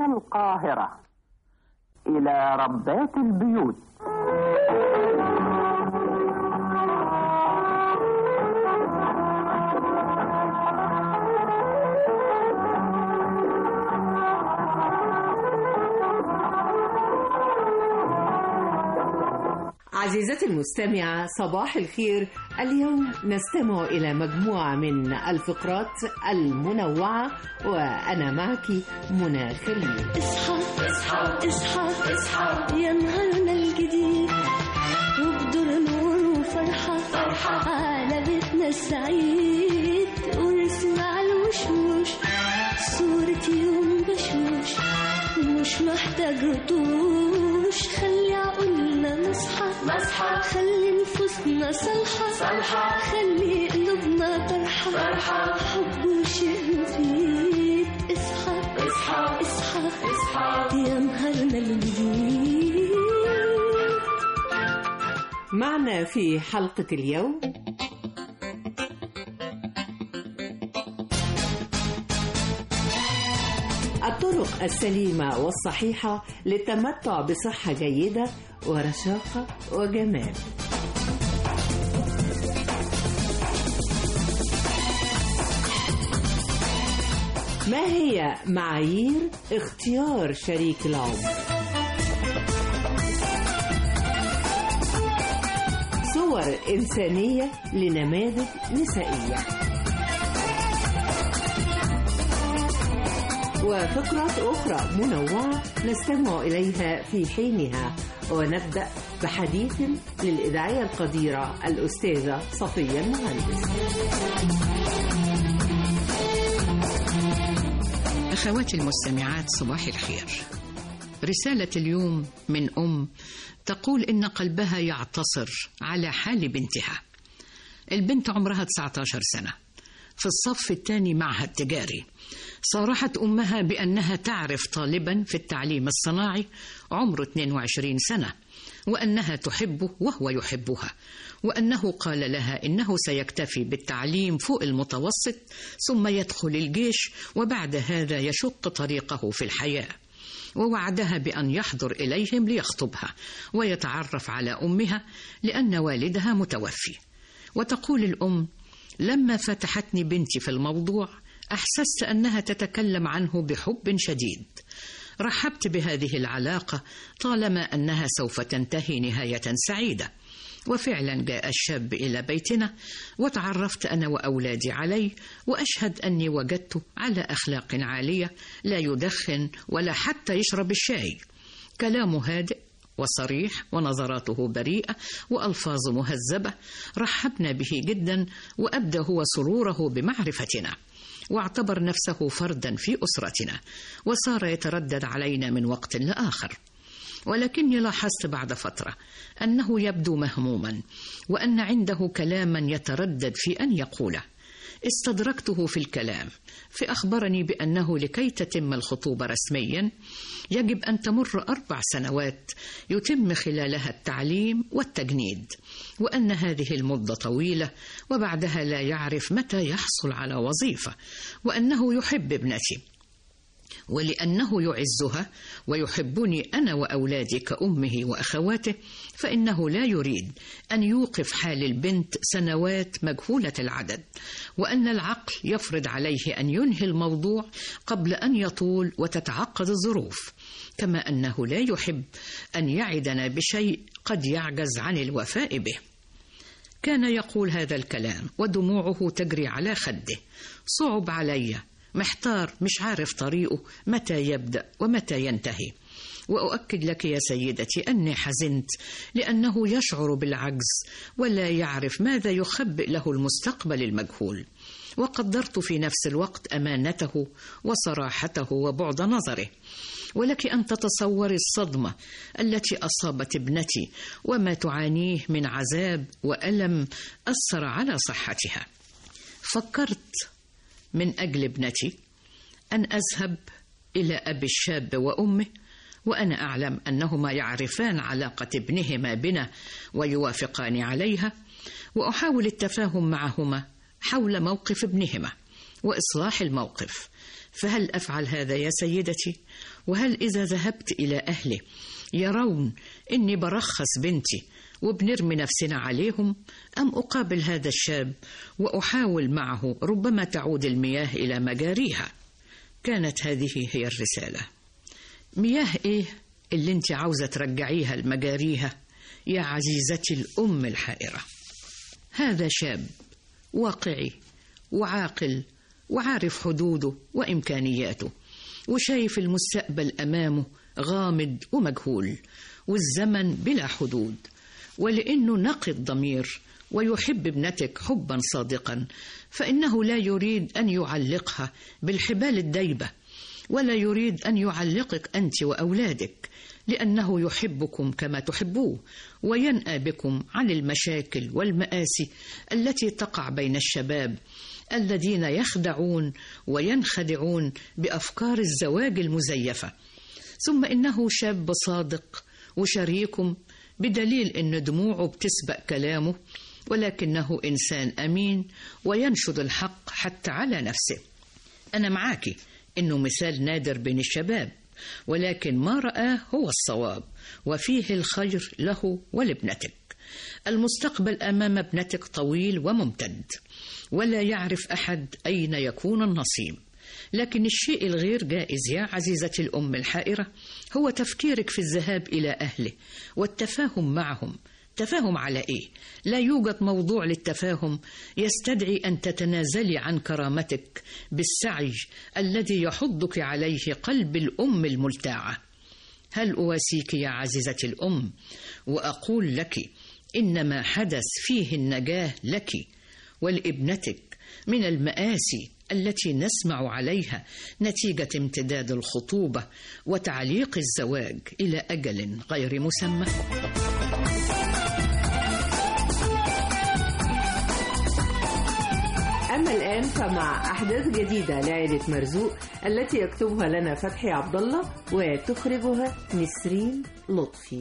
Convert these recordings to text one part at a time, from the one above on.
القاهرة إلى ربات البيوت عزيزتي المستمعة صباح الخير اليوم نستمع إلى مجموعة من الفقرات المنوعة وأنا معك منى خليل اصحى اصحى اصحى اصحى يا نهارنا الجديد وبدور نور وفرحة فرحة على بيتنا السعيد ونسمع الوشوش صورة يوم بشوش مش محتاج رطوش خلي عقولنا نصحى نصحى خلي نفوسنا صالحة صالحة خلي قلوبنا فرحة فرحة حب وشيء مفيد اصحى اصحى اصحى اصحى يا نهارنا الجديد معنا في حلقة اليوم الطرق السليمة والصحيحة للتمتع بصحة جيدة ورشاقة وجمال ما هي معايير اختيار شريك العمر؟ صور إنسانية لنماذج نسائية وفقرات أخرى منوعة نستمع إليها في حينها ونبدأ بحديث للإذاعية القديرة الأستاذة صفية المهندس أخواتي المستمعات صباح الخير رسالة اليوم من أم تقول إن قلبها يعتصر على حال بنتها البنت عمرها 19 سنة في الصف الثاني معهد تجاري صارحت أمها بأنها تعرف طالبا في التعليم الصناعي عمره 22 سنة وأنها تحبه وهو يحبها وأنه قال لها إنه سيكتفي بالتعليم فوق المتوسط ثم يدخل الجيش وبعد هذا يشق طريقه في الحياة ووعدها بأن يحضر إليهم ليخطبها ويتعرف على أمها لأن والدها متوفي وتقول الأم لما فتحتني بنتي في الموضوع أحسست أنها تتكلم عنه بحب شديد رحبت بهذه العلاقة طالما أنها سوف تنتهي نهاية سعيدة وفعلا جاء الشاب إلى بيتنا وتعرفت أنا وأولادي عليه وأشهد أني وجدته على أخلاق عالية لا يدخن ولا حتى يشرب الشاي كلامه هادئ وصريح ونظراته بريئة وألفاظ مهذبة رحبنا به جدا وأبدى هو سروره بمعرفتنا واعتبر نفسه فردا في أسرتنا وصار يتردد علينا من وقت لآخر ولكني لاحظت بعد فترة أنه يبدو مهموما وأن عنده كلاما يتردد في أن يقوله استدركته في الكلام فأخبرني بأنه لكي تتم الخطوبة رسميا يجب أن تمر أربع سنوات يتم خلالها التعليم والتجنيد وأن هذه المدة طويلة وبعدها لا يعرف متى يحصل على وظيفة وأنه يحب ابنتي ولأنه يعزها ويحبني أنا وأولادي كأمه وأخواته فإنه لا يريد أن يوقف حال البنت سنوات مجهولة العدد وأن العقل يفرض عليه أن ينهي الموضوع قبل أن يطول وتتعقد الظروف كما أنه لا يحب أن يعدنا بشيء قد يعجز عن الوفاء به كان يقول هذا الكلام ودموعه تجري على خده صعب علي محتار مش عارف طريقه متى يبدأ ومتى ينتهي وأؤكد لك يا سيدتي أني حزنت لأنه يشعر بالعجز ولا يعرف ماذا يخبئ له المستقبل المجهول وقدرت في نفس الوقت أمانته وصراحته وبعد نظره ولك أن تتصوري الصدمة التي أصابت ابنتي وما تعانيه من عذاب وألم أثر على صحتها فكرت من أجل ابنتي أن أذهب إلى أبي الشاب وأمه وأنا أعلم أنهما يعرفان علاقة ابنهما بنا ويوافقان عليها وأحاول التفاهم معهما حول موقف ابنهما وإصلاح الموقف فهل أفعل هذا يا سيدتي؟ وهل إذا ذهبت إلى أهله يرون إني برخص بنتي وبنرمي نفسنا عليهم أم أقابل هذا الشاب وأحاول معه ربما تعود المياه إلى مجاريها كانت هذه هي الرسالة مياه إيه اللي أنت عاوزة ترجعيها لمجاريها يا عزيزتي الأم الحائرة هذا شاب واقعي وعاقل وعارف حدوده وإمكانياته وشايف المستقبل أمامه غامض ومجهول والزمن بلا حدود ولأنه نقي الضمير ويحب ابنتك حبا صادقا فإنه لا يريد أن يعلقها بالحبال الدايبة ولا يريد أن يعلقك أنت وأولادك لأنه يحبكم كما تحبوه وينأى بكم عن المشاكل والمآسي التي تقع بين الشباب الذين يخدعون وينخدعون بأفكار الزواج المزيفة ثم إنه شاب صادق وشريكم بدليل أن دموعه بتسبق كلامه ولكنه إنسان أمين وينشد الحق حتى على نفسه أنا معاكي إنه مثال نادر بين الشباب ولكن ما رآه هو الصواب وفيه الخير له ولابنتك المستقبل أمام ابنتك طويل وممتد ولا يعرف أحد أين يكون النصيب لكن الشيء الغير جائز يا عزيزتي الأم الحائرة هو تفكيرك في الذهاب إلى أهله والتفاهم معهم تفاهم على إيه؟ لا يوجد موضوع للتفاهم يستدعي أن تتنازلي عن كرامتك بالسعي الذي يحضك عليه قلب الأم الملتاعة هل أواسيك يا عزيزتي الأم وأقول لك إن ما حدث فيه النجاة لك ولابنتك من المآسي التي نسمع عليها نتيجة امتداد الخطوبة وتعليق الزواج إلى أجل غير مسمى أما الآن فمع أحداث جديدة لعائلة مرزوق التي يكتبها لنا فتحي عبد الله وتخرجها نسرين لطفي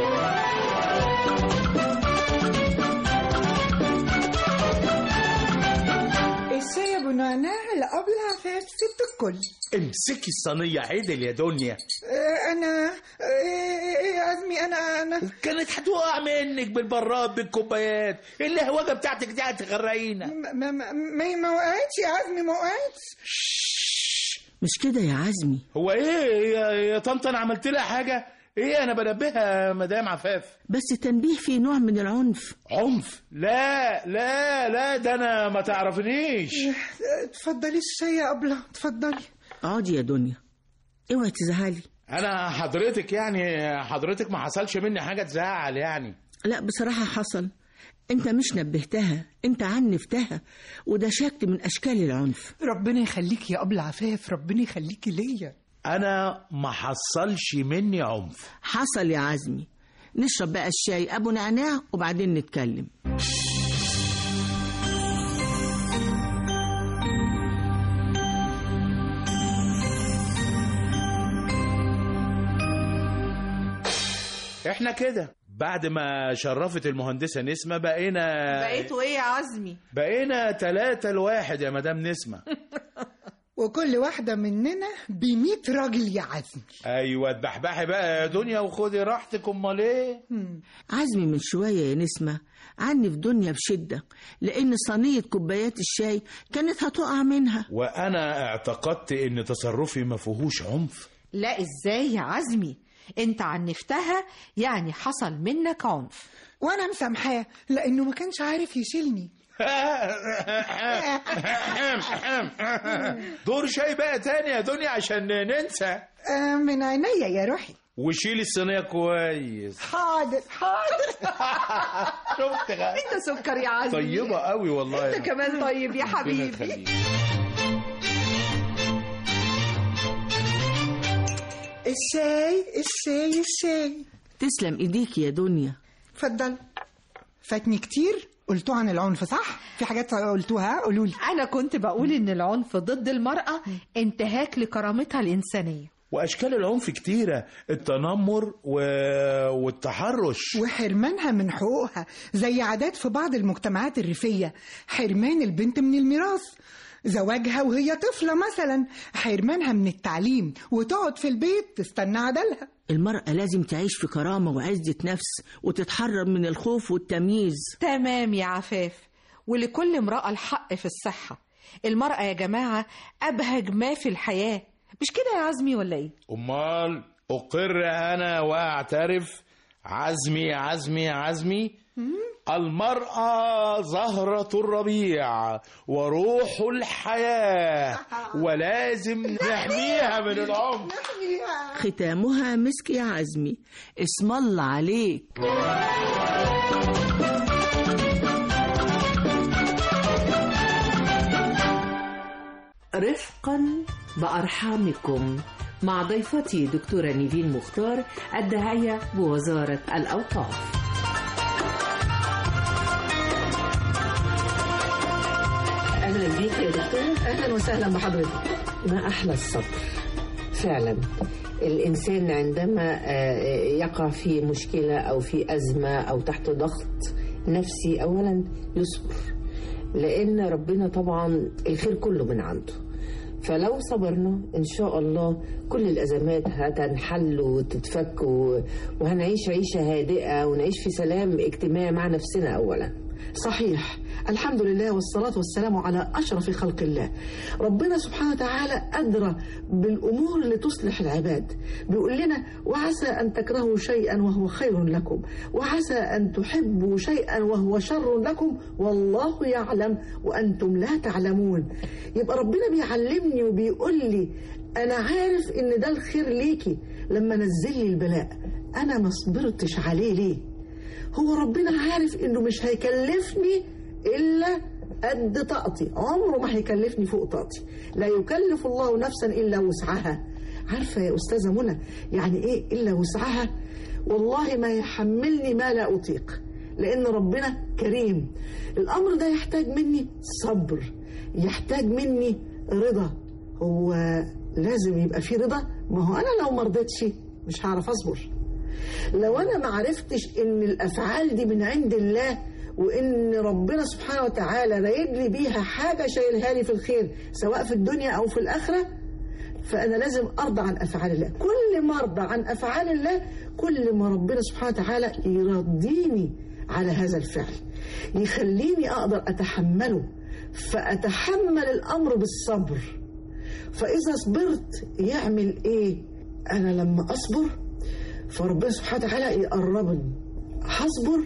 الشاي يا ابو نعناع القبل عفاف ست الكل امسكي الصينية عدل يا دنيا آه، انا آه، ايه يا عزمي انا انا كانت هتقع منك بالبراد بالكوبايات الهوجة بتاعتك دي هتغرقينا ما ما ما ما- ما وقعتش يا عزمي ما وقعتش مش كده يا عزمي هو ايه يا, يا طنط انا عملت لها حاجة ايه انا بنبهها يا مدام عفاف بس تنبيه في نوع من العنف عنف لا لا لا ده انا ما تعرفنيش آه، اتفضلي الشاي يا ابله اتفضلي اقعدي يا دنيا اوعي تزعلي انا حضرتك يعني حضرتك ما حصلش مني حاجة تزعل يعني لا بصراحة حصل انت مش نبهتها انت عنفتها وده شكل من اشكال العنف ربنا يخليك يا ابله عفاف ربنا يخليكي ليا انا ما حصلش مني عنف حصل يا عزمي نشرب بقى الشاي ابو نعناع وبعدين نتكلم احنا كده بعد ما شرفت المهندسة نسمة بقينا بقيتوا ايه يا عزمي بقينا تلاتة لواحد يا مدام نسمة وكل واحده مننا بميت راجل يا عزمي ايوه اتبحبحي بقى يا دنيا وخدي راحتك امال ايه عزمي من شوية يا نسمة عني في دنيا بشدة لأن صينية كوبايات الشاي كانت هتقع منها وانا اعتقدت ان تصرفي ما فيهوش عنف لا ازاي يا عزمي انت عنفتها يعني حصل منك عنف وانا مسامحاه لانه ما كانش عارف يشيلني دور شاي بقى تاني يا دنيا عشان ننسى آه، من عينيا يا روحي وشيلي الصينية كويس حاضر حاضر شفت غ- انت سكر يا عزمي طيبة قوي والله انت كمان طيب يا ربنا حبيبي يخليك. الشاي الشاي الشاي تسلم إيديك يا دنيا اتفضل فاتني كتير قلتوا عن العنف صح في حاجات قلتوها قولوا لي انا كنت بقول ان العنف ضد المرأة انتهاك لكرامتها الانسانية واشكال العنف كتيرة التنمر و... والتحرش وحرمانها من حقوقها زي عادات في بعض المجتمعات الريفية حرمان البنت من الميراث زواجها وهي طفلة مثلا حرمانها من التعليم وتقعد في البيت تستنى عدلها المرأة لازم تعيش في كرامة وعزة نفس وتتحرر من الخوف والتمييز تمام يا عفاف ولكل امرأة الحق في الصحة المرأة يا جماعة أبهج ما في الحياة مش كده يا عزمي ولا إيه؟ امال اقر انا واعترف عزمي عزمي عزمي المرأة زهرة الربيع وروح الحياة ولازم نحميها من العنف ختامها مسك يا عزمي اسم الله عليك رفقا بأرحامكم مع ضيفتي دكتورة نيفين مختار الداعية بوزارة الأوقاف اهلا بيك يا دكتور اهلا وسهلا بحضرتك ما احلى الصبر فعلا الانسان عندما آه، يقع في مشكله او في ازمه او تحت ضغط نفسي اولا يصبر لان ربنا طبعا الخير كله من عنده فلو صبرنا ان شاء الله كل الازمات هتنحل وتتفك و- وهنعيش عيشه هادئه ونعيش في سلام اجتماعي مع نفسنا اولا صحيح الحمد لله والصلاة والسلام على أشرف خلق الله ربنا سبحانه وتعالى أدرى بالأمور اللي تصلح العباد بيقول لنا وعسى أن تكرهوا شيئا وهو خير لكم وعسى أن تحبوا شيئا وهو شر لكم والله يعلم وأنتم لا تعلمون يبقى ربنا بيعلمني وبيقول لي أنا عارف إن ده الخير ليكي لما نزل لي البلاء أنا ما صبرتش عليه ليه هو ربنا عارف انه مش هيكلفني الا قد طاقتي عمره ما هيكلفني فوق طاقتي لا يكلف الله نفسا الا وسعها عارفه يا استاذه منى يعني ايه الا وسعها والله ما يحملني ما لا اطيق لان ربنا كريم الامر ده يحتاج مني صبر يحتاج مني رضا هو لازم يبقى في رضا ما هو انا لو ما رضيتش مش هعرف اصبر لو انا ما عرفتش ان الافعال دي من عند الله وان ربنا سبحانه وتعالى رايد لي بيها حاجه شايلها لي في الخير سواء في الدنيا او في الاخره فانا لازم ارضى عن افعال الله كل ما ارضى عن افعال الله كل ما ربنا سبحانه وتعالى يرضيني على هذا الفعل يخليني اقدر اتحمله فاتحمل الامر بالصبر فاذا صبرت يعمل ايه انا لما اصبر فربنا سبحانه وتعالى يقربني هصبر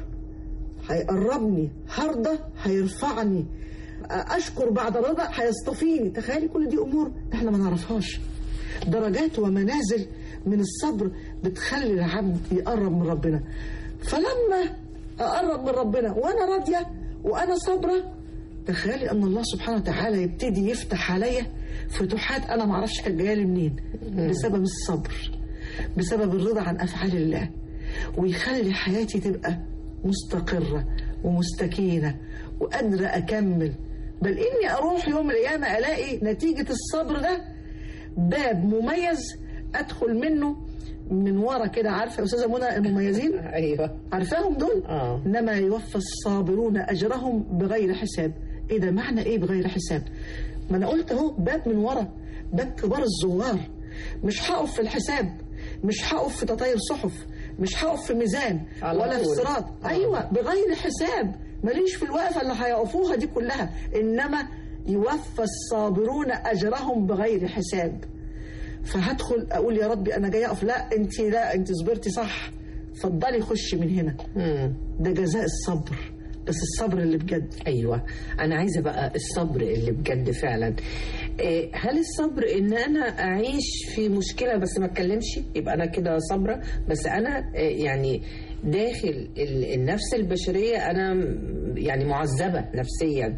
هيقربني هرضى هيرفعني اشكر بعد رضا هيصطفيني تخيلي كل دي امور احنا ما نعرفهاش درجات ومنازل من الصبر بتخلي العبد يقرب من ربنا فلما اقرب من ربنا وانا راضيه وانا صابره تخيلي ان الله سبحانه وتعالى يبتدي يفتح عليا فتوحات انا ما اعرفش كانت جايه لي منين بسبب الصبر بسبب الرضا عن افعال الله ويخلي حياتي تبقى مستقره ومستكينه وقادره اكمل بل اني اروح يوم من الايام الاقي نتيجه الصبر ده باب مميز ادخل منه من ورا كده عارفه يا استاذه منى المميزين ايوه عارفاهم دول اه انما يوفى الصابرون اجرهم بغير حساب ايه ده معنى ايه بغير حساب ما انا قلت اهو باب من ورا باب كبار الزوار مش هقف في الحساب مش هقف في تطاير صحف مش هقف في ميزان على ولا في طول. صراط ايوه بغير حساب ماليش في الوقفه اللي هيقفوها دي كلها انما يوفى الصابرون اجرهم بغير حساب فهدخل اقول يا ربي انا جاي اقف لا انت لا انت صبرتي صح اتفضلي خشي من هنا مم. ده جزاء الصبر بس الصبر اللي بجد ايوه انا عايزه بقى الصبر اللي بجد فعلا إيه، هل الصبر ان انا اعيش في مشكله بس ما اتكلمش يبقى انا كده صابره بس انا إيه، يعني داخل ال- النفس البشريه انا م- يعني معذبه نفسيا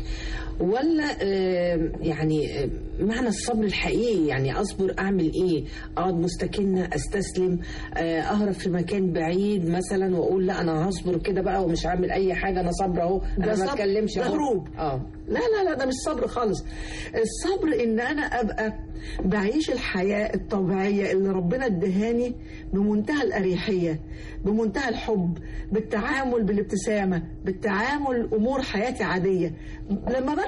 ولا آه، يعني آه، معنى الصبر الحقيقي يعني اصبر اعمل ايه اقعد مستكنه استسلم آه، اهرب في مكان بعيد مثلا واقول لا انا هصبر كده بقى ومش هعمل اي حاجه انا صابره اهو انا ما صبر، اتكلمش ده أهو. هروب. اه لا لا لا ده مش صبر خالص الصبر ان انا ابقى بعيش الحياة الطبيعية اللي ربنا ادهاني بمنتهى الأريحية بمنتهى الحب بالتعامل بالابتسامة بالتعامل أمور حياتي عادية لما برجع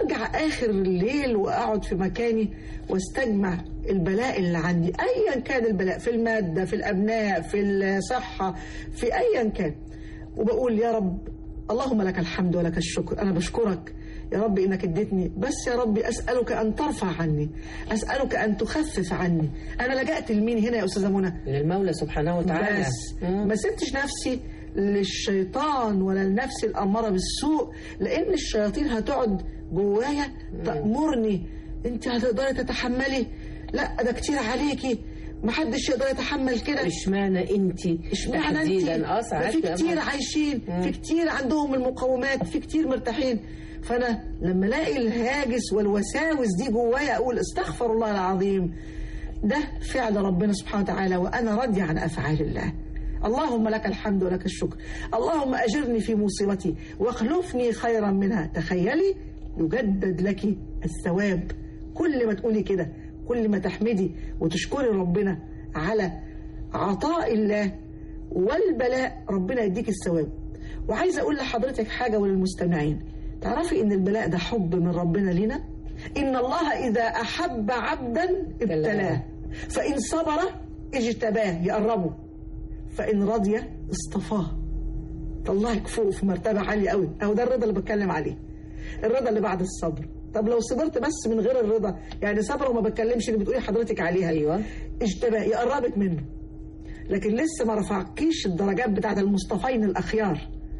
برجع اخر الليل واقعد في مكاني واستجمع البلاء اللي عندي ايا كان البلاء في الماده في الابناء في الصحه في ايا كان وبقول يا رب اللهم لك الحمد ولك الشكر انا بشكرك يا رب انك اديتني بس يا رب اسالك ان ترفع عني اسالك ان تخفف عني انا لجأت لمين هنا يا استاذه منى للمولى سبحانه وتعالى بس ما سبتش نفسي للشيطان ولا لنفسي الأمارة بالسوء لأن الشياطين هتقعد جوايا تأمرني أنت هتقدري تتحملي لا ده كتير عليكي محدش يقدر يتحمل كده اشمعنى انت اشمعنى انت تحديدا اه ده ساعات في بقى كتير ما- عايشين مم. في كتير عندهم المقومات في كتير مرتاحين فانا لما الاقي الهاجس والوساوس دي جوايا اقول استغفر الله العظيم ده فعل ربنا سبحانه وتعالى وانا راضي عن افعال الله اللهم لك الحمد ولك الشكر اللهم اجرني في مصيبتي واخلفني خيرا منها تخيلي يجدد لك الثواب كل ما تقولي كده كل ما تحمدي وتشكري ربنا على عطاء الله والبلاء ربنا يديك الثواب وعايزه اقول لحضرتك حاجه وللمستمعين تعرفي ان البلاء ده حب من ربنا لنا ان الله اذا احب عبدا ابتلاه فان صبر اجتباه يقربه فان رضي اصطفاه طلعك فوق في مرتبه عاليه قوي اهو ده الرضا اللي بتكلم عليه الرضا اللي بعد الصبر طب لو صبرت بس من غير الرضا يعني صبر وما بتكلمش اللي بتقولي حضرتك عليها ايوه اجتباه يقربك منه لكن لسه ما رفعكيش الدرجات بتاعت المصطفين الاخيار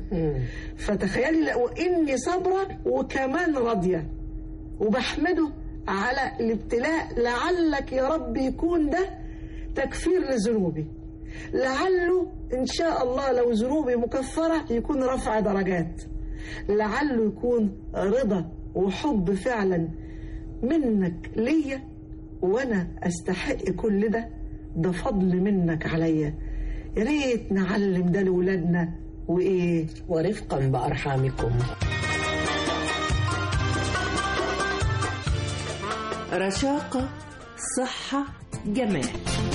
فتخيلي لو اني صابره وكمان راضيه وبحمده على الابتلاء لعلك يا رب يكون ده تكفير لذنوبي لعله ان شاء الله لو ذنوبي مكفره يكون رفع درجات لعله يكون رضا وحب فعلا منك ليا وانا استحق كل ده ده فضل منك عليا يا ريت نعلم ده لولادنا وايه ورفقا بارحامكم رشاقة صحة جمال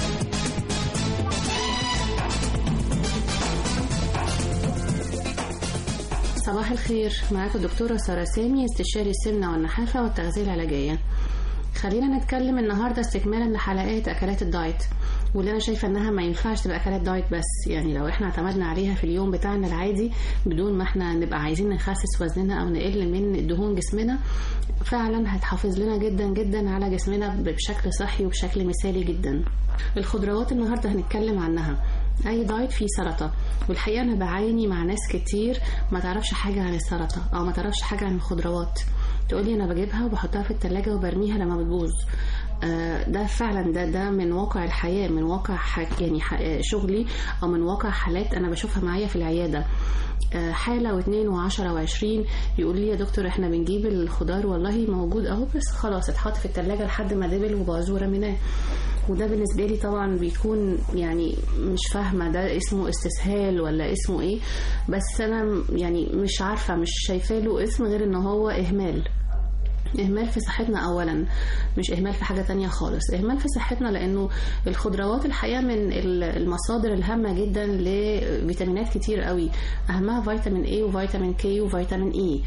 صباح الخير معاكم الدكتورة سارة سامي استشاري السمنة والنحافة والتغذية العلاجية خلينا نتكلم النهاردة استكمالا لحلقات أكلات الدايت واللي أنا شايفة إنها ما ينفعش تبقى أكلات دايت بس يعني لو إحنا اعتمدنا عليها في اليوم بتاعنا العادي بدون ما إحنا نبقى عايزين نخسس وزننا أو نقل من دهون جسمنا فعلا هتحافظ لنا جدا جدا على جسمنا بشكل صحي وبشكل مثالي جدا الخضروات النهاردة هنتكلم عنها اي دايت فيه سلطه والحقيقه انا بعاني مع ناس كتير ما تعرفش حاجه عن السلطه او ما تعرفش حاجه عن الخضروات تقولي انا بجيبها وبحطها في التلاجة وبرميها لما بتبوظ آه، ده فعلا ده ده من واقع الحياه من واقع ح- يعني ح- آه، شغلي او من واقع حالات انا بشوفها معايا في العياده آه، حالة واثنين وعشرة وعشرين يقول لي يا دكتور احنا بنجيب الخضار والله موجود اهو بس خلاص اتحط في التلاجة لحد ما دبل وباظ ورميناه وده بالنسبة لي طبعا بيكون يعني مش فاهمة ده اسمه استسهال ولا اسمه ايه بس انا يعني مش عارفة مش شايفاه له اسم غير ان هو اهمال إهمال في صحتنا أولا مش إهمال في حاجة تانية خالص إهمال في صحتنا لأنه الخضروات الحقيقة من ال- المصادر الهامة جدا لفيتامينات كتير قوي أهمها فيتامين A وفيتامين K وفيتامين E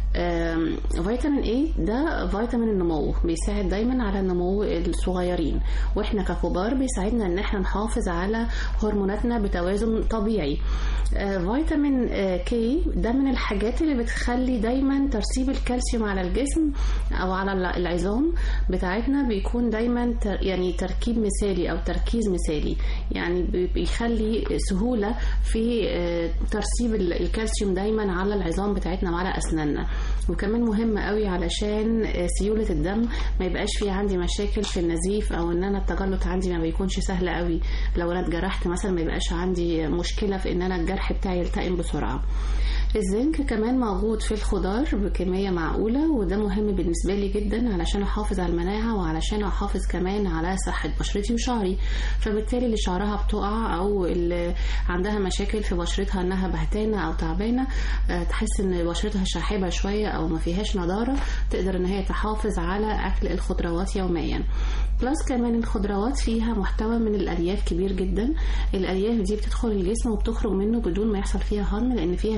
آم، فيتامين A ده فيتامين النمو بيساعد دايما على نمو الصغيرين واحنا ككبار بيساعدنا ان احنا نحافظ على هرموناتنا بتوازن طبيعي آه، فيتامين آه، كي ده من الحاجات اللي بتخلي دايما ترسيب الكالسيوم على الجسم او على الع- العظام بتاعتنا بيكون دايما تر يعني تركيب مثالي او تركيز مثالي يعني بي- بيخلي سهولة في آه، ترسيب ال- الكالسيوم دايما على العظام بتاعتنا وعلى اسناننا وكمان مهم قوي علشان آه، سيولة الدم ما يبقاش في عندي مشاكل في النزيف او ان انا التجلط عندي ما بيكونش سهل قوي لو انا اتجرحت مثلا ما يبقاش عندي مشكلة في ان انا الجرح بتاعي يلتئم بسرعة الزنك كمان موجود في الخضار بكمية معقولة وده مهم بالنسبة لي جدا علشان أحافظ على المناعة وعلشان أحافظ كمان على صحة بشرتي وشعري فبالتالي اللي شعرها بتقع أو اللي عندها مشاكل في بشرتها إنها بهتانة أو تعبانة آه، تحس إن بشرتها شاحبة شوية أو ما فيهاش نضارة تقدر إن هي تحافظ على أكل الخضروات يوميا بلس كمان الخضروات فيها محتوى من الألياف كبير جدا الألياف دي بتدخل الجسم وبتخرج منه بدون ما يحصل فيها هضم لأن فيها سيلولوز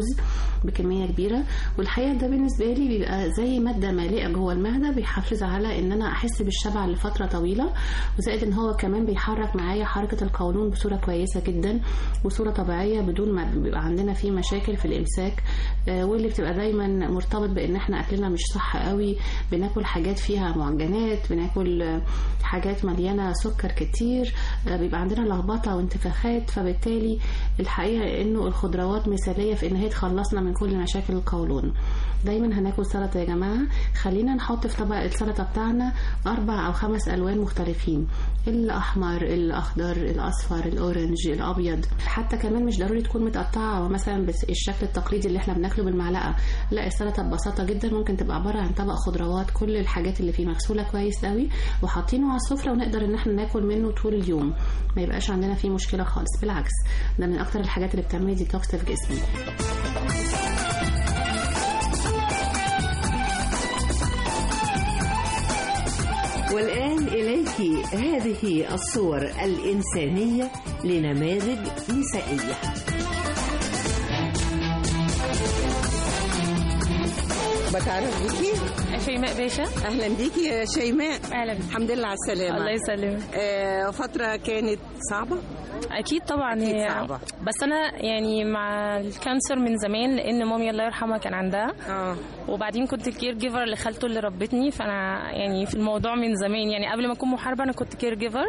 رز بكميه كبيره والحقيقه ده بالنسبه لي بيبقى زي ماده مالئه جوه المعده بيحافظ على ان انا احس بالشبع لفتره طويله وزائد ان هو كمان بيحرك معايا حركه القولون بصوره كويسه جدا وصوره طبيعيه بدون ما بيبقى عندنا فيه مشاكل في الامساك آه، واللي بتبقى دايما مرتبط بان احنا اكلنا مش صح قوي بناكل حاجات فيها معجنات بناكل آه، حاجات مليانه سكر كتير آه، بيبقى عندنا لخبطه وانتفاخات فبالتالي الحقيقه انه الخضروات مثاليه في ان هي تخلصنا من كل مشاكل القولون دايما هناكل سلطه يا جماعه خلينا نحط في طبق السلطه بتاعنا اربع او خمس الوان مختلفين الاحمر الاخضر الاصفر الاورنج الابيض حتى كمان مش ضروري تكون متقطعه مثلا بالشكل التقليدي اللي احنا بناكله بالمعلقه لا السلطه ببساطه جدا ممكن تبقى عباره عن طبق خضروات كل الحاجات اللي فيه مغسوله كويس قوي وحاطينه على السفره ونقدر ان احنا ناكل منه طول اليوم ما يبقاش عندنا فيه مشكله خالص بالعكس ده من اكتر الحاجات اللي بتعمل ديتوكس في جسمي والآن إليك هذه الصور الإنسانية لنماذج نسائية بتعرف بيكي شيماء باشا اهلا بيكي يا شيماء اهلا الحمد لله على السلامه الله يسلمك آه فتره كانت صعبه اكيد طبعا أكيد هي صعبة. بس انا يعني مع الكانسر من زمان لان مامي الله يرحمها كان عندها اه وبعدين كنت الكير جيفر لخالته اللي ربتني فانا يعني في الموضوع من زمان يعني قبل ما اكون محاربه انا كنت كير جيفر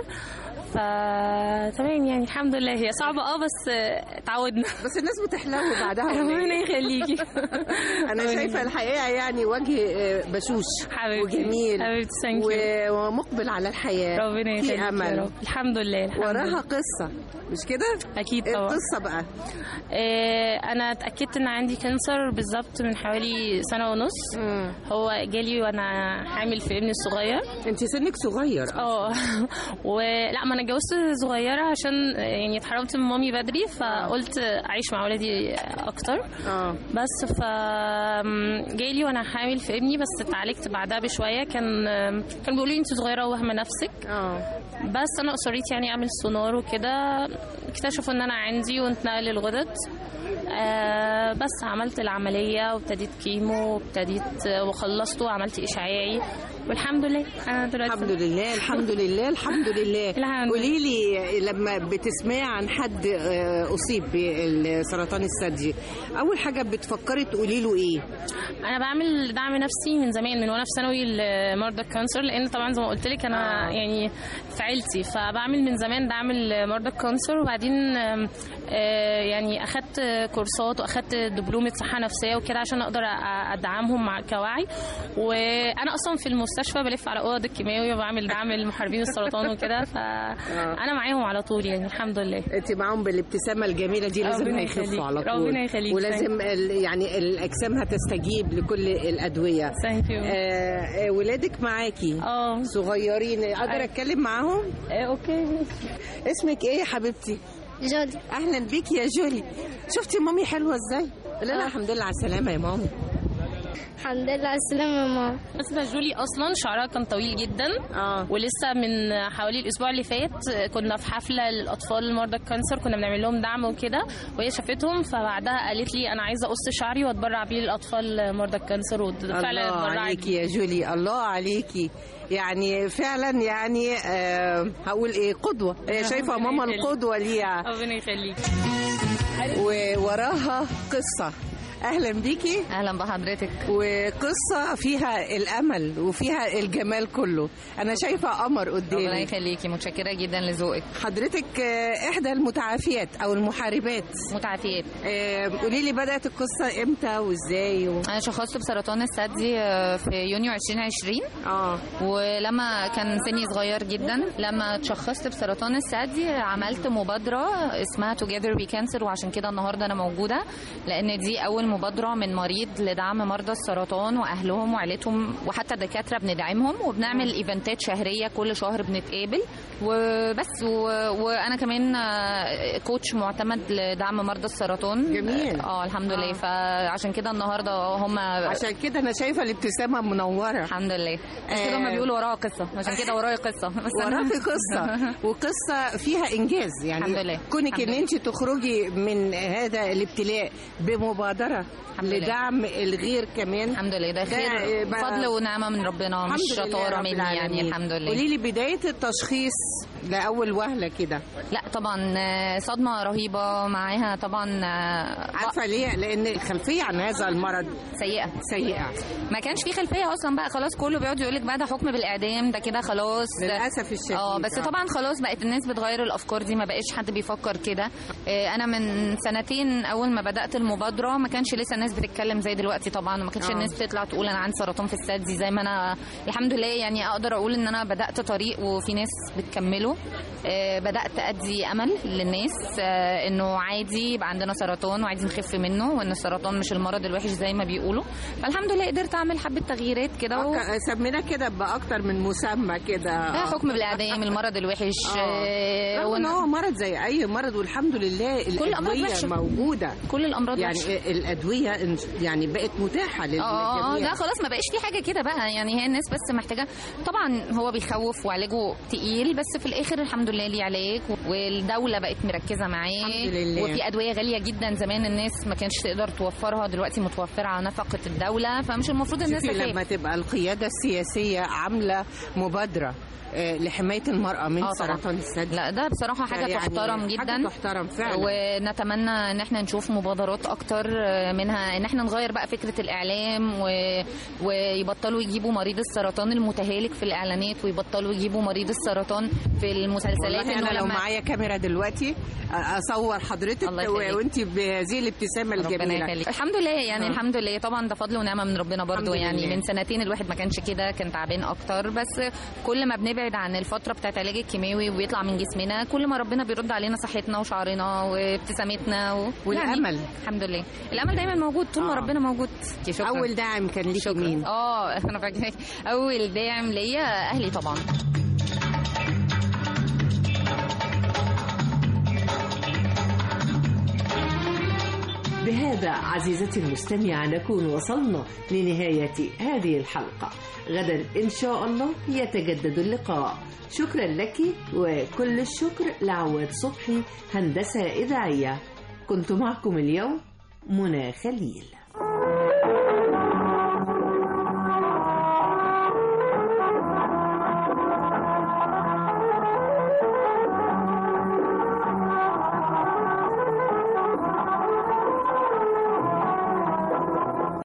فتمام يعني الحمد لله هي صعبه اه بس آه، اتعودنا بس الناس بتحلو بعدها ولا ربنا إيه؟ يخليكي انا شايفه الحقيقه يعني وجه آه، بشوش حبيبتي وجميل حبيبتي ثانك و- ومقبل على الحياه ربنا يخليك في يا امل رب. الحمد لله الحمد وراها لله. قصه مش كده اكيد إيه طبعا القصه بقى آه، انا اتاكدت ان عندي كانسر بالظبط من حوالي سنه ونص هو جالي وانا حامل في ابني الصغير انت سنك صغير اه ولا ما انا اتجوزت صغيره عشان يعني اتحرمت من مامي بدري فقلت اعيش مع ولادي اكتر اه بس ف جالي وانا حامل في ابني بس اتعالجت بعدها بشويه كان كان بيقولوا لي انت صغيره وواهمه نفسك اه بس انا اصريت يعني اعمل سونار وكده اكتشفوا ان انا عندي واتنقل الغدد آه بس عملت العمليه وابتديت كيمو وابتديت وخلصت وعملت اشعاعي والحمد لله انا دلوقتي الحمد لله الحمد لله الحمد لله قولي لي لما بتسمعي عن حد آه، اصيب بسرطان الثدي اول حاجه بتفكري تقولي له ايه انا بعمل دعم نفسي من زمان من وانا في ثانوي لمرضى الكانسر لان طبعا زي ما قلت لك انا يعني في عيلتي فبعمل من زمان دعم لمرضى الكانسر وبعدين آم، آه، يعني اخدت كورسات واخدت دبلومه صحه نفسيه وكده عشان اقدر أ- ادعمهم مع كوعي وانا اصلا في المستشفى بلف على اوض الكيماوي وبعمل دعم لمحاربين السرطان وكده فانا معاهم على طول يعني الحمد لله انت معاهم بالابتسامه الجميله دي لازم ربنا هيخفوا يخليك. على طول ربنا يخليك. ولازم ال- يعني الاجسام هتستجيب لكل الادويه ثانك يو آه آه، ولادك معاكي اه صغيرين اقدر اتكلم معاهم اوكي اسمك ايه يا حبيبتي جولي اهلا بيكي يا جولي شفتي مامي حلوه ازاي لا لا الحمد لله على السلامه يا مامي الحمد لله على السلامة يا ماما بس جولي اصلا شعرها كان طويل جدا اه ولسه من حوالي الاسبوع اللي فات كنا في حفله للاطفال مرضى الكانسر كنا بنعمل لهم دعم وكده وهي شافتهم فبعدها قالت لي انا عايزه اقص شعري واتبرع بيه للاطفال مرضى الكانسر وفعلا الله اتبرعت عليكي يا جولي الله عليكي يعني فعلا يعني آه هقول ايه قدوه هي شايفه ربنا ماما يخليك. القدوه ليها ربنا يخليك ووراها قصه اهلا بيكي اهلا بحضرتك وقصه فيها الامل وفيها الجمال كله انا شايفه قمر قدامي ربنا يخليكي متشكره جدا لذوقك حضرتك آه، احدى المتعافيات او المحاربات متعافيات قولي لي بدات القصه امتى وازاي و... انا شخصت بسرطان الثدي آه، في يونيو 2020 اه ولما كان سني صغير جدا لما اتشخصت بسرطان الثدي عملت مبادره اسمها Together We Cancer وعشان كده النهارده انا موجوده لان دي اول مبادره من مريض لدعم مرضى السرطان واهلهم وعيلتهم وحتى دكاتره بندعمهم وبنعمل ايفنتات شهريه كل شهر بنتقابل وبس و... وانا كمان آه، كوتش معتمد لدعم مرضى السرطان جميل. اه الحمد لله فعشان كده النهارده هم عشان كده انا شايفه الابتسامه منوره الحمد لله عشان كده هم بيقولوا وراها قصه عشان كده ورايا قصه بس أنا- وراكي قصه وقصه فيها انجاز يعني الحمد لله. كونك الحمد ان لله. انت تخرجي من هذا الابتلاء بمبادره لله. لدعم الغير كمان الحمد لله ده خير بقى- فضل ونعمه من ربنا مش الحمد لله شطاره رب مني يعني العالمين. الحمد لله قولي لي بدايه التشخيص لاول وهله كده لا طبعا آه، صدمه رهيبه معاها طبعا آه، عارفه ليه لان الخلفيه عن هذا المرض سيئه سيئه ما كانش في خلفيه اصلا بقى خلاص كله بيقعد يقول لك بقى ده حكم بالاعدام ده كده خلاص للاسف الشديد اه بس آه. طبعا خلاص بقت الناس بتغير الافكار دي ما بقاش حد بيفكر كده آه، انا من سنتين اول ما بدات المبادره ما كانش لسه الناس بتتكلم زي دلوقتي طبعا وما كانش آه. الناس تطلع تقول انا عندي سرطان في الثدي زي ما انا الحمد لله يعني اقدر اقول ان انا بدات طريق وفي ناس بتكمله آه، بدات ادي امل للناس آه، انه عادي يبقى عندنا سرطان وعايزين نخف منه وان السرطان مش المرض الوحش زي ما بيقولوا فالحمد لله قدرت اعمل حبه تغييرات كده و... أك- سمينا كده باكتر من مسمى كده آه، حكم بالاعدام المرض الوحش آه، رغم ان هو مرض زي اي مرض والحمد لله كل الأمراض الادويه وحشة. موجوده كل الامراض يعني وحشة. الادويه إن- يعني بقت متاحه للجميع اه اه لا خلاص ما بقاش في حاجه كده بقى يعني هي الناس بس محتاجه طبعا هو بيخوف وعلاجه تقيل بس في الاخر الحمد لله ليه علاج والدوله بقت مركزه معاه الحمد لله. وفي ادويه غاليه جدا زمان الناس ما كانش تقدر توفرها دلوقتي متوفره على نفقه الدوله فمش المفروض الناس شوفي تخاف لما تبقى القياده السياسيه عامله مبادره آه، لحمايه المراه من آه طبعاً. سرطان الثدي لا ده بصراحة حاجة يعني تحترم جدا حاجة تحترم فعلا ونتمنى ان احنا نشوف مبادرات اكتر منها ان احنا نغير بقى فكرة الاعلام و... ويبطلوا يجيبوا مريض السرطان المتهالك في الاعلانات ويبطلوا يجيبوا مريض السرطان في المسلسلات والله إنه انا لو لما- معايا كاميرا دلوقتي آه، اصور حضرتك الله يخليك. وانت بهذه الابتسامه ربنا الجميله يخليك الحمد لله يعني آه. الحمد لله طبعا ده فضل ونعمه من ربنا برضو الحمد يعني لله. من سنتين الواحد ما كانش كده كان تعبان اكتر بس كل ما بنبعد عن الفتره بتاعت علاج الكيماوي وبيطلع من جسمنا كل ما ربنا بيرد علينا صحتنا وشعرنا وابتسامتنا و... والأمل. يعني الحمد لله الامل دايما موجود طول ما آه. ربنا موجود شكرا. اول داعم كان ليكي مين اه انا فاكره اول داعم ليا اهلي طبعا بهذا عزيزتي المستمعة نكون وصلنا لنهاية هذه الحلقة غدا إن شاء الله يتجدد اللقاء شكرا لك وكل الشكر لعواد صبحي هندسة إذاعية كنت معكم اليوم منى خليل